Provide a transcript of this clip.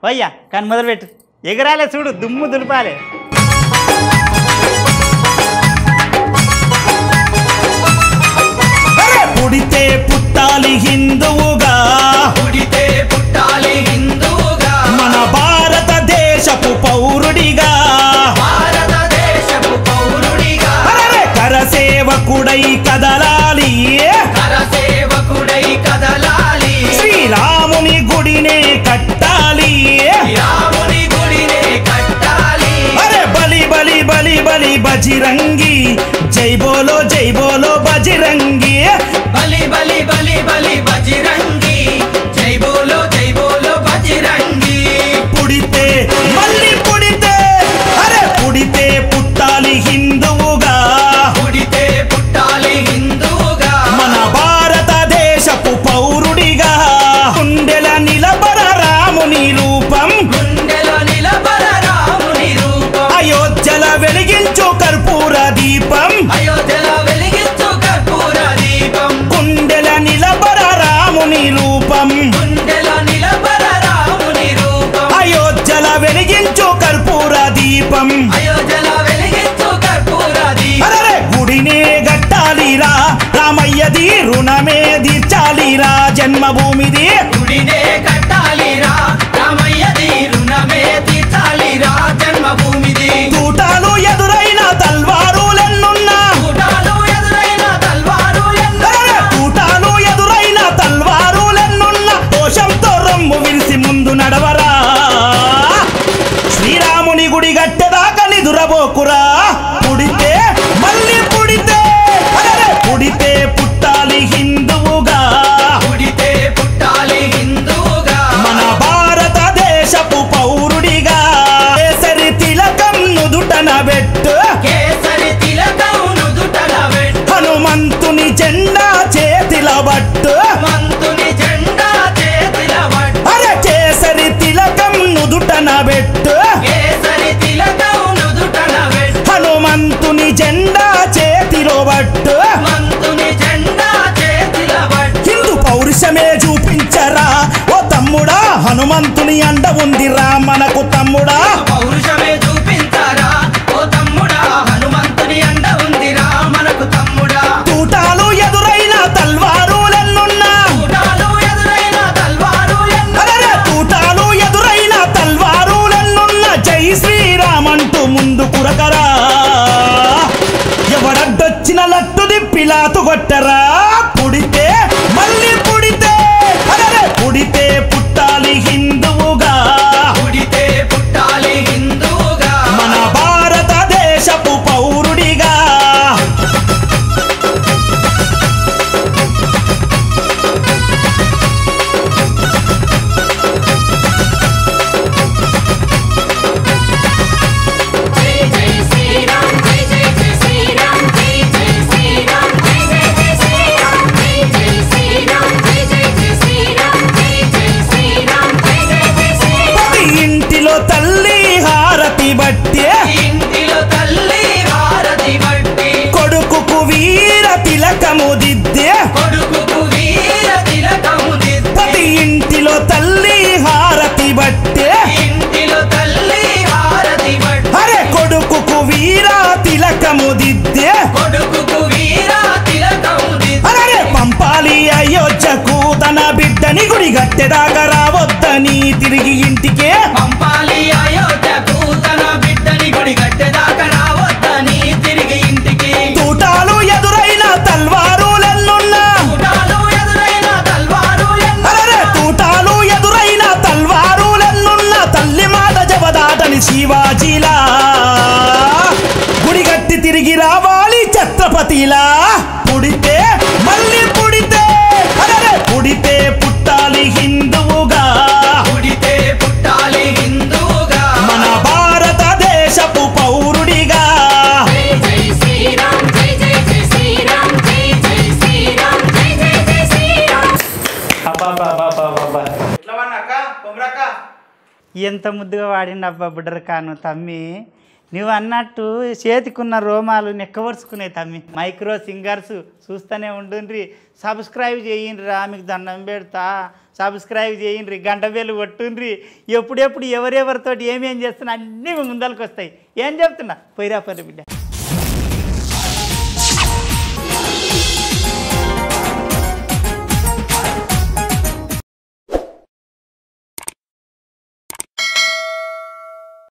పోయ్యా కానీ మొదలుపెట్టు ఎగరాలే చూడు దుమ్ము దులిపాలే అరే పుడితే పుట్టాలి హిందువుగా పుడితే పుట్టాలి హిందూగా మన భారతదేశపు పౌరుడిగా భారతదేశపు పౌరుడిగా అరే కరసేవకుడై కదలాలి కరసేవకుడై కదలాలి శ్రీరాముని గుడినే కట్టాలి రాముని గుడినే కట్టాలి అరే బలి బలి బలి బలి బజిరంగి జై బోలో జై బోలో బజిరంగి బలి బలి బలి బలి బజిరంగి జై బోలో జై బోలో బజిరంగి పుడితే మళ్ళీ పుడితే అరే పుడితే పుట్టాలి హిందువుగా పుడితే పుట్టాలి హిందూగా మన భారతదేశపు పౌరుడిగా గుండెల నిలబర రాముని రూపం గుండెలో నిలబర రాముని రూపం అయోధ్యల వెలిగించు కర్పూర దీపం అయోధ్యలో వెలిగించు కర్పూర దీపం గుండెల నిలబర రాముని రూపం గుండెలో నిలబర రాముని రూపం అయోధ్యల వెలిగించు కర్పూర దీపం అయోధ్యలో వెలిగించు కర్పూర దీపం అరరే గుడినే గట్టాలిరా రామయ్యది రుణమే తీర్చాలిరా జన్మభూమిది గుడినే కట్టాలిరా రామయ్యది రుణమే తీర్చాలిరా జన్మభూమిది తూటాలు ఎదురైన తల్వారులెన్నున్నా కూటాలు ఎదురైన తల్వారు అరరే తూటాలు ఎదురైన తల్వారులెన్నున్నా దోషంతో రొమ్ము విరిసి ముందు నడవరా శ్రీరాముని గుడి గట్టెదాకా నిదురబోకురా పుడితే మళ్ళీ పుడితే అరరే పుడితే పుట్టాలి హిందువుగా పుడితే పుట్టాలి హిందూగా మన భారతదేశపు పౌరుడిగా కేసరి తిలకం నుదుటన పెట్టు కేసరి తిలకం నుదుటన పెట్టు హనుమంతుని జెండా చేతిల బట్టు మంతుని జెండా చేతిల పట్టు అరే కేసరి తిలకం నుదుటన పెట్టు కేసరి తిలకం నుదుటన పెట్టు హనుమంతుని జెండా చేతిలో బట్టు మంతుని జెండా చేతిల పట్టు హిందూ పౌరుషమే చూపించరా ఓ తమ్ముడా హనుమంతుని అండ ఉందిరా మనకు తమ్ముడా పౌరుషమే చూపించారా ఓ తమ్ముడా హనుమంతుని అండ ఉందిరా మనకు తమ్ముడా తూటాలు ఎదురైన తల్వారులెన్నున్నా కూటాలు ఎదురైన తల్వారు ఎన్నో అరే తూటాలు ఎదురైన తల్వారులెన్నున్న జై శ్రీరామంటూ ముందు కురకరా ఎవడడ్డొచ్చిన లట్టు దిప్పిలాతు కొట్టరా పుడితే మళ్ళీ పుడితే అరే పుడితే పుట్టాలి హిందువుగా పుడితే పుట్టాలి హిందూగా మన భారతదేశపు పౌరుడిగా జై జై శ్రీరామ్ జై జై జై శ్రీరామ్ జై జై శ్రీరామ్ జై జై జై శ్రీరామ్ జై జై శ్రీరామ్ జై జై జై శ్రీరామ్ జై జై శ్రీరామ్ జై జై జై శ్రీరామ్ ప్రతి ఇంటిలో తల్లి హారతి బట్టే ఇంటిలో తల్లి హారతి బట్టి కొడుకుకు వీర తిలకము దిద్దే కొడుకుకు వీర తిలకము దిద్ది ప్రతి ఇంటిలో తల్లి హారతి బట్టే ఇంటిలో తల్లి హారతి బట్టి అరే కొడుకుకు వీర తిలకము దిద్దే కొడుకుకు వీర తిలకము దిద్ది అరే పంపాలి అయోధ్యకు తన బిడ్డని గుడి గట్టెదాకా రావద్దని తిరిగి ఇంటికే పంపాలి అయోధ్యకు తన బిడ్డని గుడి కట్టేదాకా రావద్దని తిరిగి ఇంటికి తూటాలు ఎదురైన తల్వారులెన్నున్నా కూటాలు ఎదురైన తల్వారు ఎన్నో అరే తూటాలు ఎదురైన తల్వారులెన్నున్న తల్లి మాట జవదాటని శివాజీలా గుడిగట్టి తిరిగి రావాలి ఛత్రపతిలా పుడితే మళ్ళీ పుడితే అరే పుడితే పుట్టాలి హిందువుగా పుడితే పుట్టాలి హిందూగా మన భారతదేశపు పౌరుడిగా జై జై శ్రీరామ్ జై జై జై శ్రీరామ్ జై జై శ్రీరామ్ జై జై జై శ్రీరామ్ అబ్బాబ్బాబ్బాబ్బా ఎట్లా వాడినా అక్క కొమరక్క ఎంత ముద్దుగా వాడిండు అబ్బా బుడ్డర్ కాను తమ్మి నువ్వు అన్నట్టు చేతికున్న రోమాలు నెక్కవరుచుకునే తమ్మి మైక్రో సింగర్స్ చూస్తూనే ఉండుండ్రి సబ్స్క్రైబ్ చేయండి రా మీకు దండం పెడతా సబ్స్క్రైబ్ చేయండి గంట వేలు కొట్టుండ్రి ఎప్పుడెప్పుడు ఎవరెవరితోటి ఏమేం చేస్తున్నా అన్నీ ముందరికి వస్తాయి ఏం చెప్తున్నా పోయిరా పని బిడ్డ